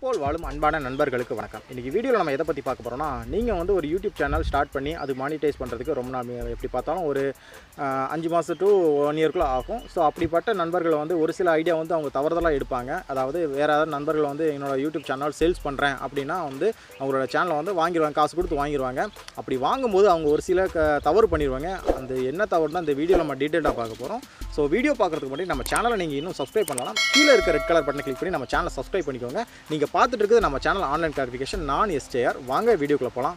போல் வாழும் அன்பான நண்பர்களுக்கு வணக்கம் இன்றைக்கி வீடியோவில் நம்ம எதை பற்றி பார்க்க போகிறோம்னா நீங்கள் வந்து ஒரு யூடியூப் சேனல் ஸ்டார்ட் பண்ணி அது மானிட்டைஸ் பண்ணுறதுக்கு ரொம்ப நாள் எப்படி பார்த்தாலும் ஒரு ஆஹ், அஞ்சு மாதம் டு ஒன் இயர்க்குள்ளே ஆகும் ஸோ அப்படிப்பட்ட நண்பர்கள் வந்து ஒரு சில ஐடியா வந்து அவங்க தவறுதலாக எடுப்பாங்க அதாவது வேறு ஏதாவது நண்பர்கள் வந்து என்னோட யூடியூப் சேனல் சேல்ஸ் பண்ணுறேன் அப்படின்னா வந்து அவங்களோட சேனலை வந்து வாங்கிடுவாங்க காசு கொடுத்து வாங்கிடுவாங்க அப்படி வாங்கும்போது அவங்க ஒரு சில க தவறு பண்ணிடுவாங்க அந்த என்ன தவறு தான் இந்த வீடியோ நம்ம டீட்டெயிலாக பார்க்க போகிறோம் ஸோ வீடியோ பார்க்குறதுக்கு முன்னாடி நம்ம சேனலை நீங்கள் இன்னும் சப்ஸ்கிரைப் பண்ணலாம் கீழே இருக்க ரெட் கலர் பட்டனை கிளிக் பண்ணி நம்ம சேனலை சப்ஸ்கிரைப் பண்ணிக்கோங்க நீங்கள் பார்த்துட்டு இருக்குது நம்ம சேனல் ஆன்லைன் கிளாரிஃபிகேஷன் நான் எஸ்ஜேஆர் வாங்க வீடியோக்குள்ளே போகலாம்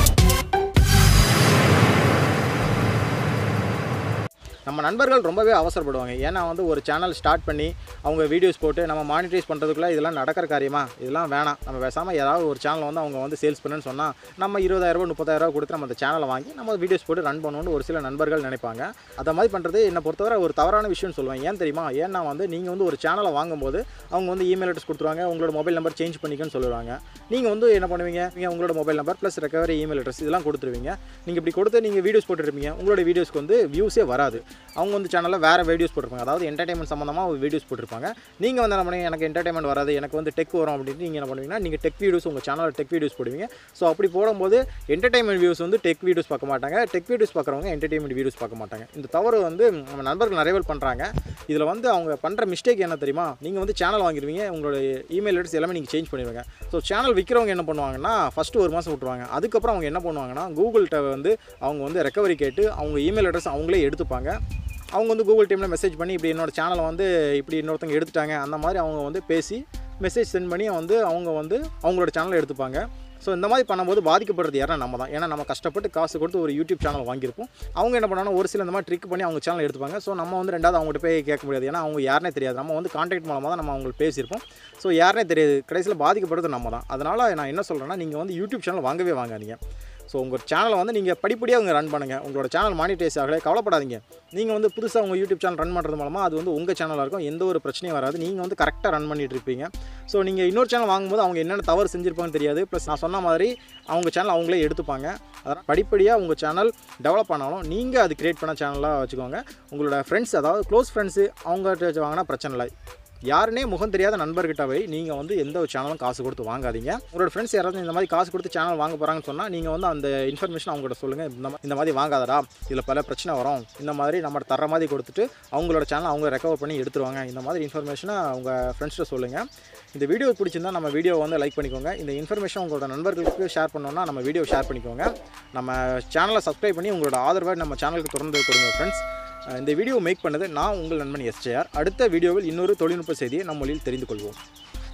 நம்ம நண்பர்கள் ரொம்பவே அவசரப்படுவாங்க ஏன்னா வந்து ஒரு சேனல் ஸ்டார்ட் பண்ணி அவங்க வீடியோஸ் போட்டு நம்ம மானிட்டைஸ் பண்ணுறதுக்குள்ளே இதெல்லாம் நடக்கிற காரியமா இதெல்லாம் வேணாம் நம்ம பேசாமல் ஏதாவது ஒரு சேனல் வந்து அவங்க வந்து சேல்ஸ் பண்ணுன்னு சொன்னால் நம்ம இருபதாயிரரூபா முப்பதாயிரரூபா கொடுத்து நம்ம அந்த சேனலை வாங்கி நம்ம வீடியோஸ் போட்டு ரன் பண்ணணும்னு ஒரு சில நண்பர்கள் நினைப்பாங்க அதை மாதிரி பண்ணுறது என்னை பொறுத்தவரை ஒரு தவறான விஷயம்னு சொல்லுவேன் ஏன் தெரியுமா ஏன்னா வந்து நீங்கள் வந்து ஒரு சேனலை வாங்கும்போது அவங்க வந்து இமெயில் அட்ரஸ் கொடுத்துருவாங்க உங்களோட மொபைல் நம்பர் சேஞ்ச் பண்ணிக்கன்னு சொல்லுவாங்க நீங்கள் வந்து என்ன பண்ணுவீங்க நீங்கள் உங்களோட mobile number plus recovery email address இதெல்லாம் கொடுத்துருவீங்க நீங்கள் இப்படி கொடுத்து நீங்கள் வீடியோஸ் போட்டுருப்பீங்க உங்களோட வீடியோஸ்க்கு வந்து வியூஸே வராது அவங்க வந்து சேனலில் வேறு வீடியோஸ் போட்டிருப்பாங்க அதாவது என்டர்டைன்மெண்ட் சம்மந்தமாக ஒரு வீடியோஸ் போட்டிருப்பாங்க நீங்கள் வந்து என்ன பண்ணுவீங்க எனக்கு என்டர்டைன்மெண்ட் வராது எனக்கு வந்து டெக் வரும் அப்படின்ட்டு நீங்கள் என்ன பண்ணுவீங்கன்னா நீங்கள் டெக் வீடியோஸ் உங்கள் சேனலில் டெக் வீடியோஸ் போடுவீங்க ஸோ அப்படி போடும்போது என்டர்டைன்மெண்ட் வியூஸ் வந்து டெக் வீடியோஸ் பார்க்க மாட்டாங்க டெக் வீடியோஸ் பார்க்குறவங்க என்டர்டைன்மெண்ட் வீடியோஸ் பார்க்க மாட்டாங்க இந்த தவறு வந்து நம்ம நண்பர்கள் நிறைய பேர் பண்ணுறாங்க இதில் வந்து அவங்க பண்ணுற மிஸ்டேக் என்ன தெரியுமா நீங்கள் வந்து சேனல் வாங்கிடுவீங்க உங்களோட இமெயில் அட்ரஸ் எல்லாமே நீங்கள் சேஞ்ச் பண்ணிடுவீங்க ஸோ சேனல் விற்கிறவங்க என்ன பண்ணுவாங்கன்னா ஃபஸ்ட்டு ஒரு மாதம் விட்ருவாங்க அதுக்கப்புறம் அவங்க என்ன பண்ணுவாங்கன்னா கூகுள்கிட்ட வந்து அவங்க வந்து ரெக்கவரி கேட்டு அவங்க இமெயில் அட்ரஸ் அவங்களே எடுத்துப்பாங்க அவங்க வந்து கூகுள் டீமில் மெசேஜ் பண்ணி இப்படி என்னோட சேனலை வந்து இப்படி இன்னொருத்தங்க எடுத்துட்டாங்க அந்த மாதிரி அவங்க வந்து பேசி மெசேஜ் சென்ட் பண்ணி வந்து அவங்க வந்து அவங்களோட சேனலை எடுத்துப்பாங்க ஸோ இந்த மாதிரி பண்ணும்போது பாதிக்கப்படுறது யாரும் நம்ம தான் ஏன்னா நம்ம கஷ்டப்பட்டு காசு கொடுத்து ஒரு யூடியூப் சேனல் வாங்கியிருப்போம் அவங்க என்ன பண்ணாங்கன்னா ஒரு சில இந்த மாதிரி ட்ரிக் பண்ணி அவங்க சேனல் எடுத்துப்பாங்க ஸோ நம்ம வந்து ரெண்டாவது அவங்ககிட்ட போய் கேட்க முடியாது ஏன்னா அவங்க யாருனே தெரியாது நம்ம வந்து கான்டாக்ட் மூலமாக தான் நம்ம அவங்களுக்கு பேசியிருப்போம் ஸோ யாருனே தெரியாது கடைசியில் பாதிக்கப்படுறது நம்ம தான் அதனால் நான் என்ன சொல்கிறேன்னா நீங்கள் வந்து யூடியூப் சேனல் வாங்கவே வாங்காதீங்க ஸோ உங்கள் சேனலை வந்து நீங்கள் படிப்படியாக உங்கள் ரன் பண்ணுங்கள் உங்களோட சேனல் மானிட்டைஸ் ஆகலை கவலைப்படாதீங்க நீங்கள் வந்து புதுசாக உங்கள் யூடியூப் சேனல் ரன் பண்ணுறது மூலமாக அது வந்து உங்கள் சேனலாக இருக்கும் எந்த ஒரு பிரச்சனையும் வராது நீங்கள் வந்து கரெக்டாக ரன் பண்ணிட்டு இருப்பீங்க ஸோ நீங்கள் இன்னொரு சேனல் வாங்கும்போது அவங்க என்னென்ன தவறு செஞ்சுருப்பாங்கன்னு தெரியாது ப்ளஸ் நான் சொன்ன மாதிரி அவங்க சேனல் அவங்களே எடுத்துப்பாங்க அதனால் படிப்படியாக உங்கள் சேனல் டெவலப் ஆனாலும் நீங்கள் அது கிரியேட் பண்ண சேனலாக வச்சுக்கோங்க உங்களோட ஃப்ரெண்ட்ஸ் அதாவது க்ளோஸ் ஃப்ரெண்ட்ஸு அவங்ககிட்ட வாங்கினா பிரச்சனை இல்லை யாருனே முகம் தெரியாத நண்பர்கிட்ட போய் நீங்கள் வந்து எந்த ஒரு சேனலும் காசு கொடுத்து வாங்காதீங்க உங்களோட ஃப்ரெண்ட்ஸ் யாராவது இந்த மாதிரி காசு கொடுத்து சேனல் வாங்க போகிறாங்கன்னு சொன்னால் நீங்கள் வந்து அந்த இன்ஃபர்மேஷன் அவங்கள்ட்ட சொல்லுங்கள் இந்த மா- இந்த மாதிரி வாங்காதடா இதில் பல பிரச்சனை வரும் இந்த மாதிரி நம்ம தர மாதிரி கொடுத்துட்டு அவங்களோட சேனல் அவங்க ரெக்கவர் பண்ணி எடுத்துருவாங்க இந்த மாதிரி இன்ஃபர்மேஷனை உங்கள் ஃப்ரெண்ட்ஸ்கிட்ட சொல்லுங்கள் இந்த வீடியோ பிடிச்சிருந்தா நம்ம வீடியோ வந்து லைக் பண்ணிக்கோங்க இந்த இன்ஃபர்மேஷன் உங்களோட நண்பர்களுக்கு ஷேர் பண்ணோன்னா நம்ம வீடியோ ஷேர் பண்ணிக்கோங்க நம்ம சேனலை சப்ஸ்கிரைப் பண்ணி உங்களோட ஆதரவை நம்ம சேனலுக்கு தொடர்ந்து கொடுங்க ஃப்ரெண்ட்ஸ் அஹ் இந்த வீடியோ மேக் பண்ணது நான் உங்கள் நண்பன் எஸ்ஜேஆர் அடுத்த வீடியோவில் இன்னொரு தொழில்நுட்ப செய்தியை நம்மளில் தெரிந்து கொள்வோம்